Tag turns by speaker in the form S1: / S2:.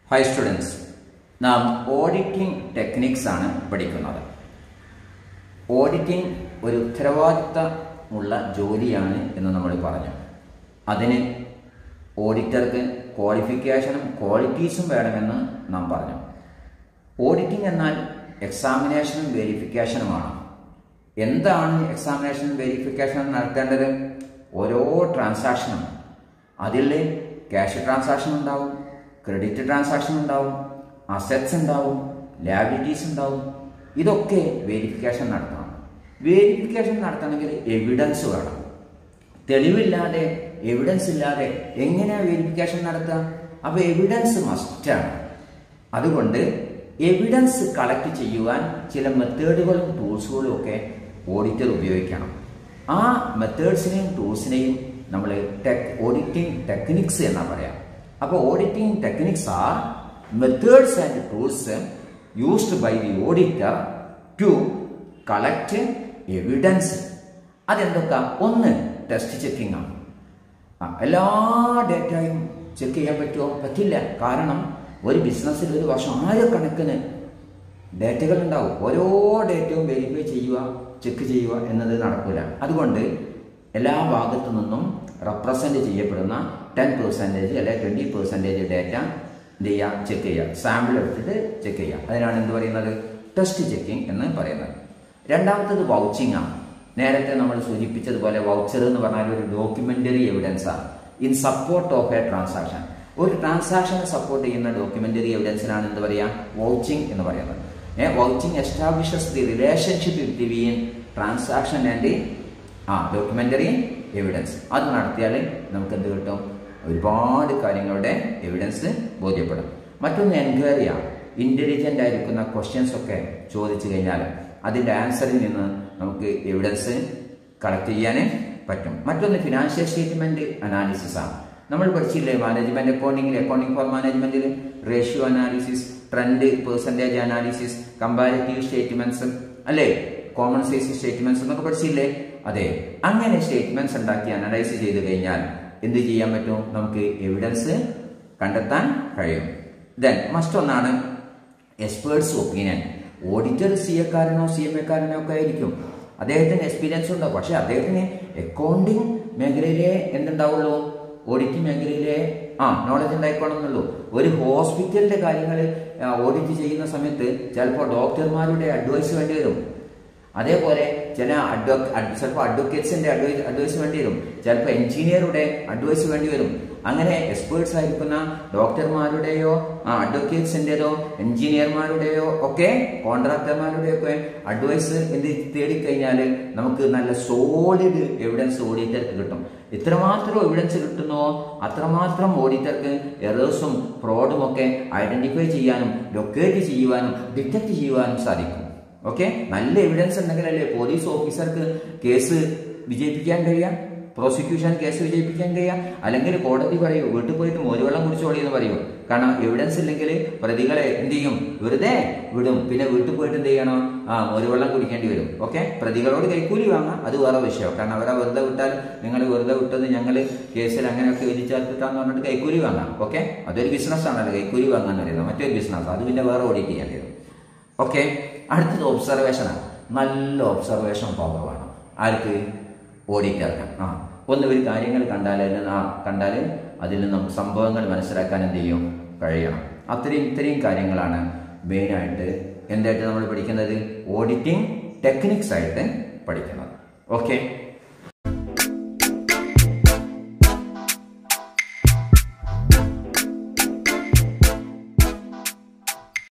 S1: high students നാം auditing techniques ആണ് പഠിക്കുന്നത് ഓഡിറ്റിംഗ് ഒരു ഉത്തരവാദിത്തമുള്ള ജോലിയാണ് എന്ന് നമ്മൾ പറഞ്ഞു അതിന് ഓഡിറ്റർക്ക് ക്വാളിഫിക്കേഷനും ക്വാളിറ്റീസും വേണമെന്ന് നാം പറഞ്ഞു ഓഡിറ്റിംഗ് എന്നാൽ എക്സാമിനേഷനും വെരിഫിക്കേഷനുമാണ് എന്താണ് എക്സാമിനേഷൻ വെരിഫിക്കേഷൻ നടത്തേണ്ടത് ഓരോ ട്രാൻസാക്ഷനും അതിൽ ക്യാഷ് ട്രാൻസാക്ഷൻ ഉണ്ടാവും ക്രെഡിറ്റ് ട്രാൻസാക്ഷൻ ഉണ്ടാവും അസറ്റ്സ് ഉണ്ടാവും ലാബിലിറ്റീസ് ഉണ്ടാവും ഇതൊക്കെ വെരിഫിക്കേഷൻ നടത്തണം വെരിഫിക്കേഷൻ നടത്തണമെങ്കിൽ എവിഡൻസ് വേണം തെളിവില്ലാതെ എവിഡൻസ് ഇല്ലാതെ എങ്ങനെയാണ് വെരിഫിക്കേഷൻ നടത്തുക അപ്പോൾ എവിഡൻസ് മസ്റ്റാണ് അതുകൊണ്ട് എവിഡൻസ് കളക്ട് ചെയ്യുവാൻ ചില മെത്തേഡുകളും ടൂൾസുകളും ഒക്കെ ഓഡിറ്റർ ഉപയോഗിക്കണം ആ മെത്തേഡ്സിനെയും ടൂൾസിനെയും നമ്മൾ ടെക് ഓഡിറ്റിംഗ് ടെക്നിക്സ് എന്നാ പറയാം അപ്പോൾ auditing techniques are methods and tools used by the auditor to collect evidence അതെന്തൊക്കെ ഒന്ന് ടെസ്റ്റ് ചെക്കിംഗ് ആണ് ആ എല്ലാ ഡേറ്റയും ചെക്ക് ചെയ്യാൻ പറ്റുമോ പറ്റില്ല കാരണം ഒരു ബിസിനസ്സിൽ ഒരു വർഷം ആയിരക്കണക്കിന് ഡേറ്റകൾ ഉണ്ടാവും ഓരോ ഡേറ്റയും വെരിഫൈ ചെയ്യുക ചെക്ക് ചെയ്യുക എന്നത് നടക്കില്ല അതുകൊണ്ട് എല്ലാ ഭാഗത്തു നിന്നും റെപ്രസെന്റ് ചെയ്യപ്പെടുന്ന ടെൻ പെർസെൻറ്റേജ് അല്ലെങ്കിൽ ട്വൻറ്റി പെർസെൻറ്റേജ് ഡേറ്റ എന്ത് ചെയ്യുക ചെക്ക് ചെയ്യുക സാമ്പിൾ എടുത്തിട്ട് ചെക്ക് ചെയ്യുക അതിനാണ് എന്ത് പറയുന്നത് ടെസ്റ്റ് ചെക്കിംഗ് എന്ന് പറയുന്നത് രണ്ടാമത്തത് വൗച്ചിങ് ആണ് നേരത്തെ നമ്മൾ സൂചിപ്പിച്ചതുപോലെ വൗച്ചർ എന്ന് പറഞ്ഞാൽ ഒരു ഡോക്യുമെന്ററി എവിഡൻസ് ആണ് in support of a transaction ഒരു ട്രാൻസാക്ഷനെ സപ്പോർട്ട് ചെയ്യുന്ന ഡോക്യുമെന്ററി എവിഡൻസിനാണ് എന്ത് പറയുക വൗച്ചിങ് എന്ന് പറയുന്നത് a vouching establishes the relationship between transaction and ആ ഡോക്യുമെന്ററി എവിഡൻസ് അത് നടത്തിയാൽ നമുക്ക് എന്ത് കിട്ടും ഒരുപാട് കാര്യങ്ങളുടെ എവിഡൻസ് ബോധ്യപ്പെടും മറ്റൊന്ന് എൻക്വയറിയാണ് ഇന്റലിജന്റ് ആയിരിക്കുന്ന ക്വസ്റ്റ്യൻസ് ഒക്കെ ചോദിച്ചു കഴിഞ്ഞാൽ അതിൻ്റെ ആൻസറിൽ നിന്ന് നമുക്ക് എവിഡൻസ് കളക്ട് ചെയ്യാൻ പറ്റും മറ്റൊന്ന് ഫിനാൻഷ്യൽ സ്റ്റേറ്റ്മെന്റ് അനാലിസിസ് ആണ് നമ്മൾ പഠിച്ചില്ലേ മാനേജ്മെന്റ് അക്കൗണ്ടിങ്ങിൽ അക്കൗണ്ടിങ് ഫോർ മാനേജ്മെന്റിൽ ratio analysis trend percentage analysis comparative statements അല്ലേ കോമൺ സൈസ് സ്റ്റേറ്റ്മെന്റ്സ് എന്നൊക്കെ പഠിച്ചില്ലേ അതെ അങ്ങനെ സ്റ്റേറ്റ്മെന്റ്സ് ഉണ്ടാക്കി അനലൈസ് ചെയ്ത് കഴിഞ്ഞാൽ എന്ത് ചെയ്യാൻ പറ്റും നമുക്ക് എവിഡൻസ് കണ്ടെത്താൻ കഴിയും ദെൻ മറ്റൊന്നാണ് എക്സ്പേർട്സ് ഒപ്പീനിയൻ ഓഡിറ്റർ സി എക്കാരനോ സി എം എക്കാരനോ ഒക്കെ ആയിരിക്കും അദ്ദേഹത്തിന് എക്സ്പീരിയൻസ് ഉണ്ടാവും പക്ഷെ അദ്ദേഹത്തിന് അക്കൗണ്ടിങ് മേഖലയിലെ എന്തുണ്ടാവുള്ളൂ ഓഡിറ്റിംഗ് മേഖലയിലെ ആ നോളജ് ഉണ്ടായിക്കോണമെന്നുള്ളൂ ഒരു ഹോസ്പിറ്റലിന്റെ കാര്യങ്ങൾ ഓഡിറ്റ് ചെയ്യുന്ന സമയത്ത് ചിലപ്പോൾ ഡോക്ടർമാരുടെ അഡ്വൈസ് വേണ്ടി വരും അതേപോലെ ചില അഡ്വ ചിലപ്പോൾ അഡ്വക്കേറ്റ്സിന്റെ അഡ്വൈസ് അഡ്വൈസ് വേണ്ടി വരും ചിലപ്പോൾ എഞ്ചിനീയറുടെ അഡ്വൈസ് വേണ്ടി വരും അങ്ങനെ എക്സ്പേർട്സ് ആയിരിക്കുന്ന ഡോക്ടർമാരുടെയോ അഡ്വക്കേറ്റ്സിൻ്റെതോ എഞ്ചിനീയർമാരുടെയോ ഒക്കെ കോൺട്രാക്ടർമാരുടെയോ ഒക്കെ അഡ്വൈസ് എന്ത് തേടിക്കഴിഞ്ഞാൽ നമുക്ക് നല്ല സോളിഡ് എവിഡൻസ് ഓഡിറ്റർക്ക് കിട്ടും ഇത്രമാത്രം എവിഡൻസ് കിട്ടുന്നോ അത്രമാത്രം ഓഡിറ്റർക്ക് എറേഴ്സും ഫ്രോഡും ഒക്കെ ഐഡന്റിഫൈ ചെയ്യാനും ലൊക്കേറ്റ് ചെയ്യുവാനും ഡിറ്റക്ട് ചെയ്യുവാനും സാധിക്കും ഓക്കെ നല്ല എവിഡൻസ് ഉണ്ടെങ്കിലല്ലേ പോലീസ് ഓഫീസർക്ക് കേസ് വിജയിപ്പിക്കാൻ കഴിയാം പ്രോസിക്യൂഷൻ കേസ് വിജയിപ്പിക്കാൻ കഴിയാം അല്ലെങ്കിൽ കോടതി പറയൂ വീട്ടിൽ പോയിട്ട് മോരുവെള്ളം കുടിച്ചോളി എന്ന് പറയൂ കാരണം എവിഡൻസ് ഇല്ലെങ്കിൽ പ്രതികളെ എന്ത് ചെയ്യും വെറുതെ വിടും പിന്നെ വീട്ടിൽ പോയിട്ട് എന്ത് ചെയ്യണം ആ മോരുവെള്ളം കുടിക്കേണ്ടി വരും ഓക്കെ പ്രതികളോട് കൈക്കൂലി വാങ്ങാം അത് വേറെ വിഷയം കാരണം അവരെ വെറുതെ വിട്ടാൽ നിങ്ങൾ വെറുതെ വിട്ടത് ഞങ്ങൾ കേസിൽ അങ്ങനെയൊക്കെ വിധിച്ചാൽത്താന്ന് പറഞ്ഞിട്ട് കൈക്കൂലി വാങ്ങാം ഓക്കെ അതൊരു ബിസിനസ് ആണല്ലോ കൈക്കൂലി വാങ്ങാൻ പറയുന്നത് മറ്റൊരു ബിസിനസ് അത് പിന്നെ വേറെ ഓഡിറ്റ് ചെയ്യേണ്ടി വരും ഓക്കെ അടുത്തത് ഒബ്സർവേഷനാണ് നല്ല ഒബ്സർവേഷൻ പവർ വേണം ആർക്ക് ഓഡിറ്റർക്ക് ആ ഒന്ന് ഒരു കാര്യങ്ങൾ കണ്ടാൽ ആ കണ്ടാൽ അതിൽ നിന്ന് നമുക്ക് സംഭവങ്ങൾ മനസ്സിലാക്കാൻ എന്ത് ചെയ്യും കഴിയണം അത്രയും ഇത്രയും കാര്യങ്ങളാണ് മെയിനായിട്ട് എന്തായിട്ട് നമ്മൾ പഠിക്കുന്നത് ഓഡിറ്റിംഗ് ടെക്നിക്സ് ആയിട്ട് പഠിക്കുന്നത് ഓക്കെ